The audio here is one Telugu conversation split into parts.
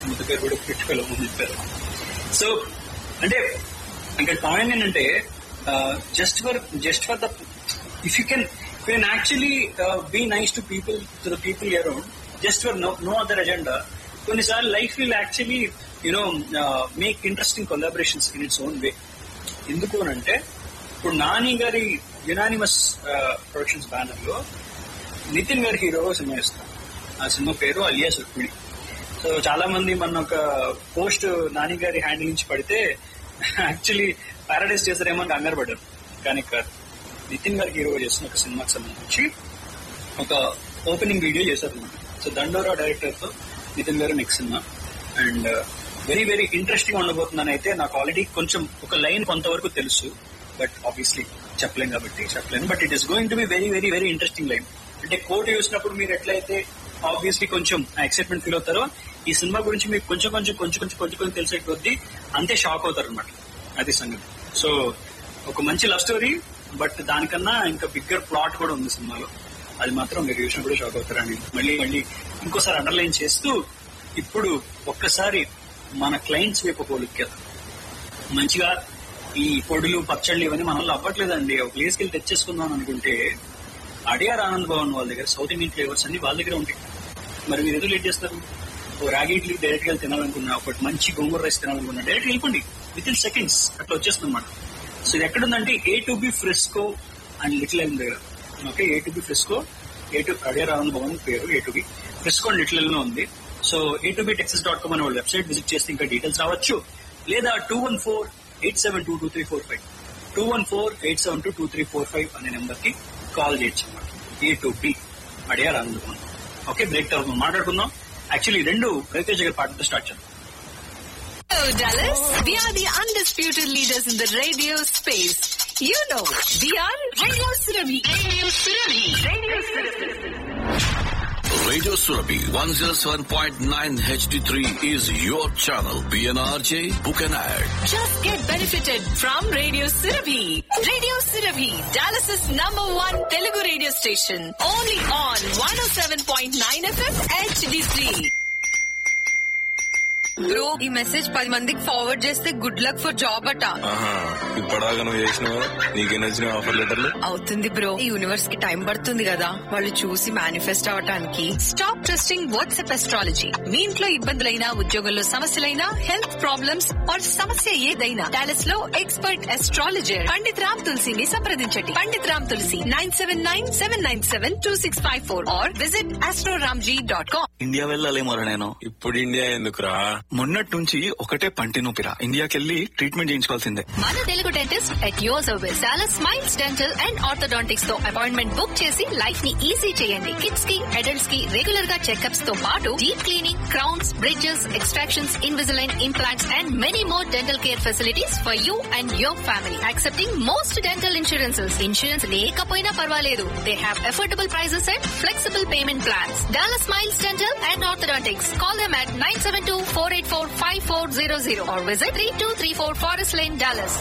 ముద్ద పేరు కూడా పెట్టుకోలేము ముందు చెప్పారు సో అంటే ఇంకా పాయింట్ ఏంటంటే just for just for the if you can can actually be nice to people to the people around just for no no other agenda కొన్నిసార్లు life will actually you know make interesting collaborations in its own way ఎందుకు అని అంటే ఇప్పుడు నాని గారి యునానిమస్ ప్రొడక్షన్స్ బ్యానర్ లో నితిన్ గారి హీరోగా సినిమా ఇస్తాం ఆ సినిమా పేరు అలియాస్ రుక్మిణి సో చాలా మంది మన ఒక పోస్ట్ నాని గారి హ్యాండిల్ నుంచి పడితే యాక్చువల్లీ పారాడైజ్ చేశారేమో అని కంగారు పడ్డారు కానీ కాదు నితిన్ గారికి హీరోగా చేస్తున్న ఒక సినిమాకి సంబంధించి ఒక ఓపెనింగ్ వీడియో చేశారు అన్నమాట సో దండోరా డైరెక్టర్ తో Nitin garu next cinema and very very interesting ఉండబోతుందని అయితే నాకు ఆల్రెడీ కొంచెం ఒక లైన్ కొంతవరకు తెలుసు బట్ ఆబ్వియస్లీ చెప్పలేను కాబట్టి చెప్పలేను but it is going to be very very very interesting line అంటే కోర్టు చూసినప్పుడు మీరు ఎట్లయితే ఆబ్వియస్లీ కొంచెం ఎక్సైట్మెంట్ ఫీల్ అవుతారో ఈ సినిమా గురించి మీకు కొంచెం కొంచెం కొంచెం కొంచెం కొంచెం కొంచెం తెలిసే కొద్దీ అంతే షాక్ అవుతారు అనమాట అది సంగతి సో ఒక మంచి లవ్ స్టోరీ బట్ దానికన్నా ఇంకా బిగ్గర్ ప్లాట్ కూడా ఉంది సినిమాలో అది మాత్రం మీరు చూసినప్పుడు షాక్ అవుతారండి మళ్ళీ మళ్ళీ ఇంకోసారి అండర్లైన్ చేస్తూ ఇప్పుడు ఒక్కసారి మన క్లయింట్స్ వైపు ఒక లుక్కేద్దాం మంచిగా ఈ పొడులు పచ్చళ్ళు ఇవన్నీ మనల్ని అవ్వట్లేదండి ఒక ప్లేస్కి వెళ్ళి తెచ్చేసుకుందాం అనుకుంటే అడియార్ ఆనంద్ భవన్ వాళ్ళ దగ్గర సౌత్ ఇండియన్ ఫ్లేవర్స్ అన్ని వాళ్ళ దగ్గర ఉంటాయి మరి మీరు ఎదురు లేట్ చేస్తారు ఓ రాగి ఇడ్లీ డైరెక్ట్ గా తినాలనుకున్నా ఒకటి మంచి గోంగూర రైస్ తినాలనుకున్నా డైరెక్ట్ వెళ్ళిపోండి విత్ ఇన్ సెకండ్స్ అట్లా వచ్చేస్తుంది అనమాట సో ఇది ఎక్కడుందంటే A to B fresco and little L దగ్గర okay A to B fresco A to Adyar Anand Bhavan పేరు A to B fresco and little L లో ఉంది so A to B Texas dot com అనే వాళ్ళ వెబ్సైట్ విజిట్ చేస్తే ఇంకా డీటెయిల్స్ రావచ్చు లేదా two one four eight seven two two three four five two one four eight seven two two three four five అనే నెంబర్ కి కాల్ చేయొచ్చు అనమాట A to B Adyar Anand Bhavan okay break తర్వాత మాట్లాడుకుందాం యాక్చువల్లీ రెండు రవితేజ గారి పాటతో స్టార్ట్ చేద్దాం Hello, Dallas. We are the undisputed leaders in the radio space. You know, we are Radio Surabhi. Radio Surabhi. Radio Surabhi. Radio Surabhi 107.9 HD3 is your channel. PNRJ, book an ad. Just get benefited from Radio Surabhi. Radio Surabhi, Dallas's number one Telugu radio station. Only on 107.9 FM HD3. Bro ఈ మెసేజ్ పది మందికి ఫార్వర్డ్ చేస్తే గుడ్ లక్ ఫర్ జాబ్ అట ఆహా ఇప్పటిదాకా నువ్వు చేసినావు నీకేం వచ్చిన ఆఫర్ లెటర్లు అవుతుంది బ్రో ఈ యూనివర్స్ కి టైం పడుతుంది కదా వాళ్ళు చూసి మేనిఫెస్ట్ అవటానికి స్టాప్ ట్రస్టింగ్ వాట్సాప్ ఎస్ట్రాలజీ మీ ఇంట్లో ఇబ్బందులైనా ఉద్యోగంలో సమస్యలైనా హెల్త్ ప్రాబ్లమ్స్ ఆర్ సమస్య ఏదైనా డాలస్ లో ఎక్స్పర్ట్ ఎస్ట్రాలజర్ పండిత్ రామ్ తులసిని సంప్రదించండి Pandit Ram Tulsi nine seven nine seven nine seven two six five four or visit astroramji dot com India వెళ్ళాలేమోరా నేను ఇప్పుడు ఇండియా ఎందుకురా మొన్నటి నుంచి ఒకటే పంటి నొప్పిరా ఇండియాకెళ్ళి ట్రీట్మెంట్ చేయించుకోవాల్సిందే మన Telugu dentist at your service Dallas smiles dental and orthodontics తో అపాయింట్మెంట్ బుక్ చేసి లైఫ్ ని ఈజీ చేయండి కిడ్స్ కి అడల్ట్స్ కి రెగ్యులర్ గా చెకప్స్ తో పాటు deep cleaning crowns bridges extractions Invisalign implants and many more dental care facilities for you and your family accepting most dental insurances insurance లేకపోయినా పర్వాలేదు they have affordable prices and flexible payment plans Dallas smiles dental and orthodontics call them at nine seven two four eight four five four zero zero or visit three two three four forest lane Dallas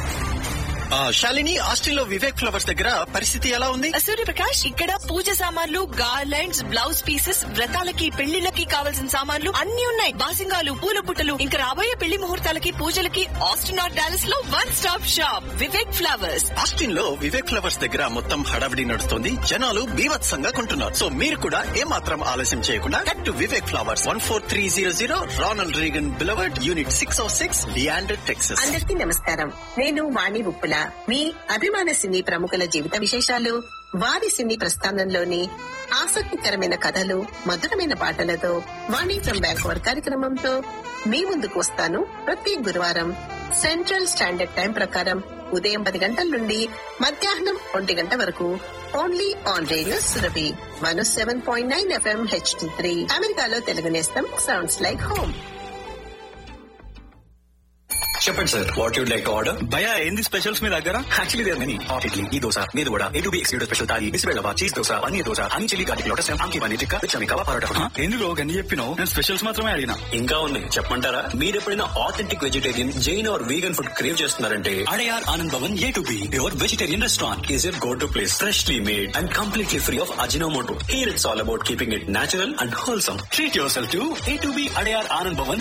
ah, Shalini Austin లో వివేక్ ఫ్లవర్స్ దగ్గర పరిస్థితి ఎలా ఉంది సూర్యప్రకాష్ ఇక్కడ పూజ సామాన్లు గార్లెండ్స్ బ్లౌజ్ పీసెస్ వ్రతాలకి పెళ్లిళ్ళకి కావాల్సిన సామాన్లు అన్ని ఉన్నాయి బాసింగాలు పూల పుట్టలు ఇంకా రాబోయే పెళ్లి ముహూర్తాలకి పూజలకి ఆస్టిన్ ఆర్ డాలస్ లో one stop shop Vivek flowers Austin లో వివేక్ ఫ్లవర్స్ దగ్గర మొత్తం హడావిడి నడుస్తుంది జనాలు బీభత్సంగా కొంటున్నారు సో మీరు కూడా ఏమాత్రం ఆలస్యం చేయకుండా cut to Vivek flowers one four three zero zero Ronald Reagan boulevard unit six O six Leander Texas అందరికీ నమస్కారం నేను వాణి ఉప్పుల మీ అభిమాన సినీ ప్రముఖుల జీవిత విశేషాలు వారి సినీ ప్రస్థానంలోని ఆసక్తికరమైన కథలు మధురమైన పాటలతో వాణి ఫ్రమ్ బ్యాక్వర్డ్ కార్యక్రమంతో మీ ముందుకు వస్తాను ప్రతి గురువారం సెంట్రల్ స్టాండర్డ్ టైం ప్రకారం ఉదయం పది గంటల నుండి మధ్యాహ్నం ఒంటి గంట వరకు only on radio Surabhi one seven point nine FM HD three అమెరికాలో తెలుగు నేస్తం సౌండ్స్ లైక్ హోమ్ చెప్పండి sir what you'd like order భయ ఏంది స్పెషల్స్ మీ దగ్గర actually there many hot idli ఈ దోశ మీరు కూడా A to B excluded special thali బిస్బెల్లవా cheese dosa paneer dosa honey chilli garlic lotus ఆమ్కి పన్నీర్ టిక్కా విచమి కవా పరోటా హ? ఏంది బ్రో గన్ని చెప్పినావు నేను స్పెషల్స్ మాత్రమే అడిగినా ఇంకా ఉంది చెప్పమంటారా మీరు ఎప్పుడైనా authentic vegetarian Jain or vegan food crave చేస్తున్నారంటే Adyar Anand Bhavan A to B your vegetarian restaurant is your go to place freshly made and completely free of Ajinomoto here it's all about keeping it natural and wholesome treat yourself to A to B Adyar Anand Bhavan